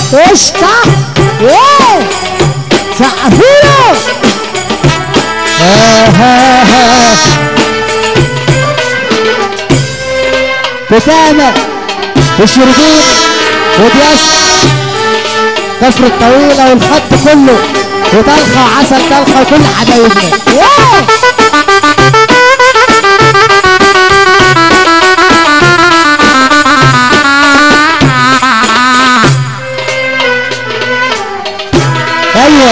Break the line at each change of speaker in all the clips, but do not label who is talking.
قشطة ايه سقفوله تتامة والشربين ودياس كفر الطويلة والخط كله وطلخة وعسل طلخة وكل حبايبنا ايه ايوه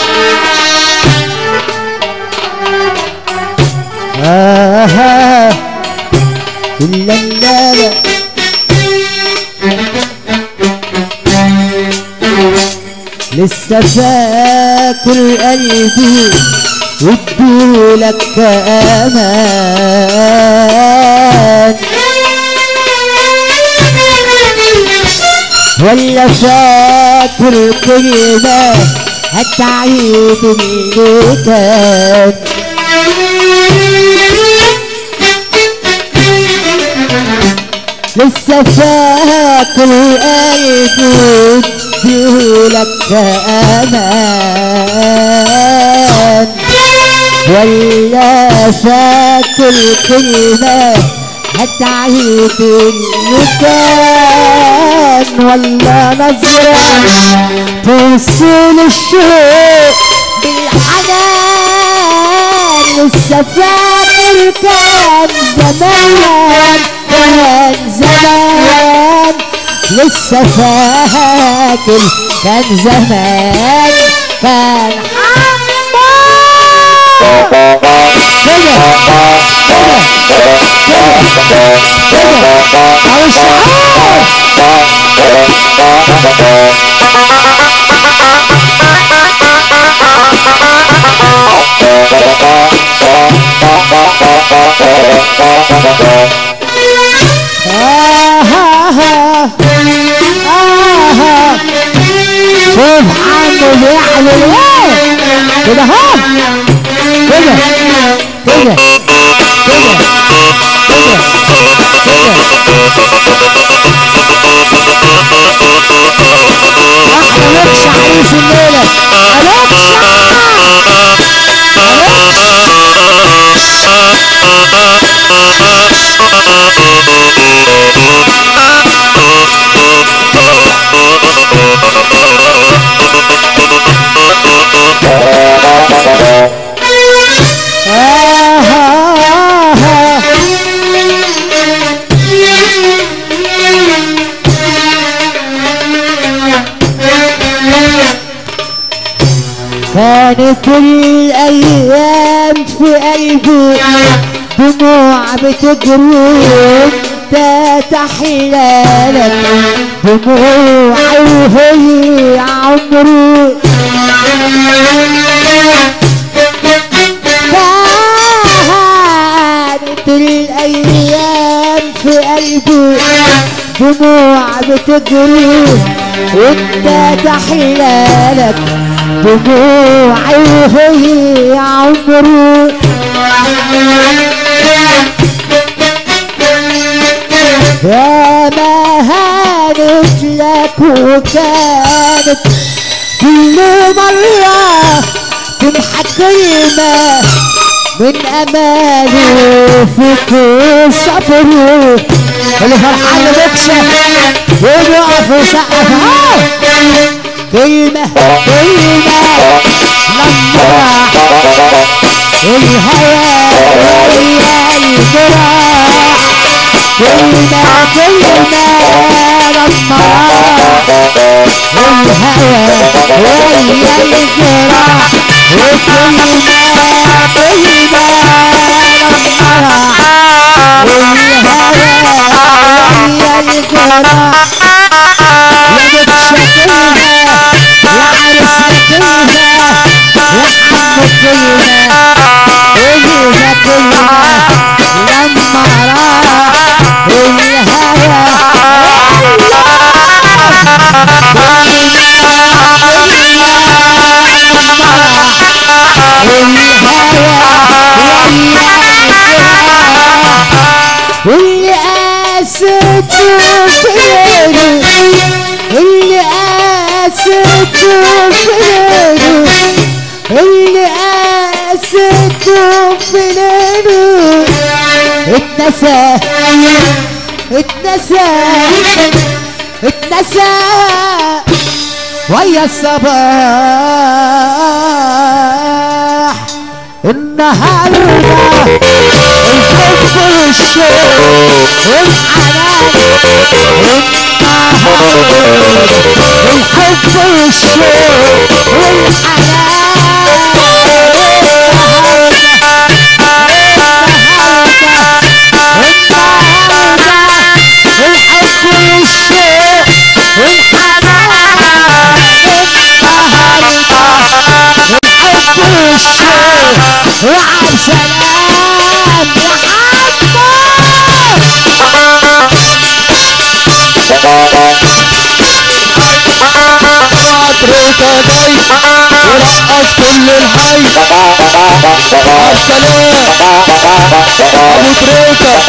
آه إلا الليلة لسه فاكر قلبي وادولك امان ولا فاكر كلمة هتعيد اللي كان لسه فاكر قلبي اديلك امان ولا فاكر كلمة هتعيد اللي كان ولا نظرة توصل الشوق بالحنان لسه فاكر كان زمان كان زمان لسه فاكر كان زمان كان حمار كده كده كده كده أو الشعار آه آه شوف عنه بيعمل ايه كده اهو كده كده كده احنا نكش عريس الليله آه كانت الأيام في قلبي دموع بتجري وانت تحلالك دموعي وهي عمري كانت الأيام في قلبي دموع بتجري وانت تحلالك دموعي وهي عمري يا ما هانت لك وكانت كل مرة تمحى كلمة من أمالي فيك صبري اللي فرحان بكشة ويقف ويسقف ها كلمة كلمة لما الهوى ويا الجراح كلمة كلمة لما الهوى ويا الجراح وكلمة كلمة لما الهوى ويا الجراح يا بتشكلها يا عرس كلها يا حب كلها كلها كلها لما راح الهوى اللي قاسيته فيني اللي فلانه اللي قاسيته فلانه اتنسى اتنسى اتنسى ويا الصباح النهارده الحب والشوق والحنان النهارده الحب والشوق وعب سلام يا حمو
تريكة جاي ورقص كل الحي عالسلام ابو تريكة